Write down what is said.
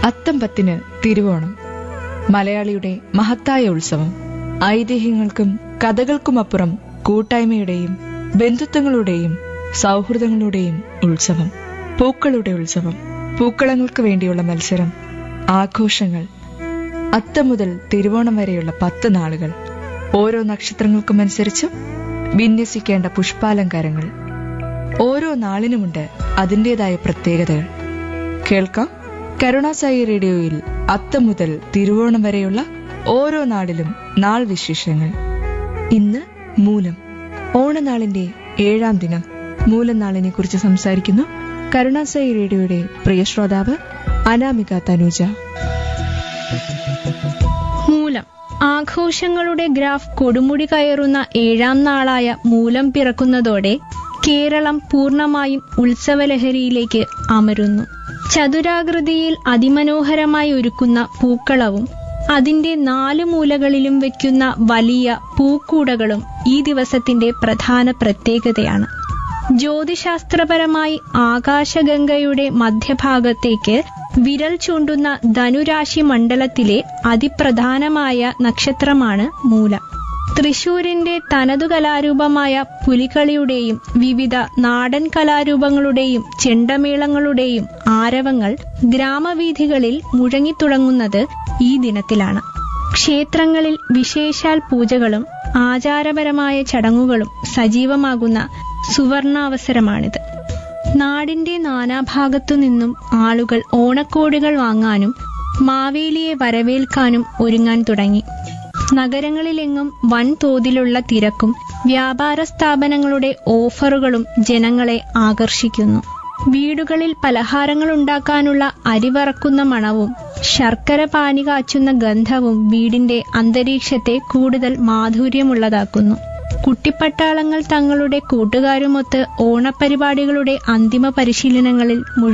അത്തം പത്തിന് തിരുവോണം മലയാളിയുടെ മഹത്തായ ഉത്സവം ഐതിഹ്യങ്ങൾക്കും കഥകൾക്കുമപ്പുറം കൂട്ടായ്മയുടെയും ബന്ധുത്വങ്ങളുടെയും സൗഹൃദങ്ങളുടെയും ഉത്സവം പൂക്കളുടെ ഉത്സവം പൂക്കളങ്ങൾക്ക് വേണ്ടിയുള്ള മത്സരം ആഘോഷങ്ങൾ അത്തം മുതൽ തിരുവോണം വരെയുള്ള പത്ത് നാളുകൾ ഓരോ നക്ഷത്രങ്ങൾക്കുമനുസരിച്ചും വിന്യസിക്കേണ്ട പുഷ്പാലങ്കാരങ്ങൾ ഓരോ നാളിനുമുണ്ട് അതിൻ്റെതായ പ്രത്യേകതകൾ കേൾക്കാം കരുണാസായി റേഡിയോയിൽ അത്തം മുതൽ തിരുവോണം വരെയുള്ള ഓരോ നാളിലും നാൾ വിശേഷങ്ങൾ ഇന്ന് മൂലം ഓണനാളിന്റെ ഏഴാം ദിനം മൂലം നാളിനെ കുറിച്ച് സംസാരിക്കുന്നു കരുണാസായി റേഡിയോയുടെ പ്രിയ ശ്രോതാവ് അനാമിക തനൂജ മൂലം ആഘോഷങ്ങളുടെ ഗ്രാഫ് കൊടുമുടി കയറുന്ന ഏഴാം നാളായ മൂലം പിറക്കുന്നതോടെ കേരളം പൂർണ്ണമായും ഉത്സവലഹരിയിലേക്ക് അമരുന്നു ചതുരാകൃതിയിൽ അതിമനോഹരമായി ഒരുക്കുന്ന പൂക്കളവും അതിന്റെ നാലു മൂലകളിലും വെക്കുന്ന വലിയ പൂക്കൂടകളും ഈ ദിവസത്തിന്റെ പ്രധാന പ്രത്യേകതയാണ് ജ്യോതിശാസ്ത്രപരമായി ആകാശഗംഗയുടെ മധ്യഭാഗത്തേക്ക് വിരൽ ചൂണ്ടുന്ന ധനുരാശി മണ്ഡലത്തിലെ അതിപ്രധാനമായ നക്ഷത്രമാണ് മൂല തൃശൂരിന്റെ തനതു കലാരൂപമായ പുലികളിയുടെയും വിവിധ നാടൻ കലാരൂപങ്ങളുടെയും ചെണ്ടമേളങ്ങളുടെയും ആരവങ്ങൾ ഗ്രാമവീഥികളിൽ മുഴങ്ങിത്തുടങ്ങുന്നത് ഈ ദിനത്തിലാണ് ക്ഷേത്രങ്ങളിൽ വിശേഷാൽ പൂജകളും ആചാരപരമായ ചടങ്ങുകളും സജീവമാകുന്ന സുവർണാവസരമാണിത് നാടിന്റെ നാനാഭാഗത്തു നിന്നും ആളുകൾ ഓണക്കോടികൾ വാങ്ങാനും മാവേലിയെ വരവേൽക്കാനും ഒരുങ്ങാൻ തുടങ്ങി നഗരങ്ങളിലെങ്ങും വൻതോതിലുള്ള തിരക്കും വ്യാപാര സ്ഥാപനങ്ങളുടെ ഓഫറുകളും ജനങ്ങളെ ആകർഷിക്കുന്നു വീടുകളിൽ പലഹാരങ്ങൾ ഉണ്ടാക്കാനുള്ള അരിവറക്കുന്ന മണവും ശർക്കര പാനി കാച്ചുന്ന ഗന്ധവും വീടിന്റെ അന്തരീക്ഷത്തെ കൂടുതൽ മാധുര്യമുള്ളതാക്കുന്നു കുട്ടിപ്പട്ടാളങ്ങൾ തങ്ങളുടെ കൂട്ടുകാരുമൊത്ത് ഓണപരിപാടികളുടെ അന്തിമ പരിശീലനങ്ങളിൽ മുഴുകി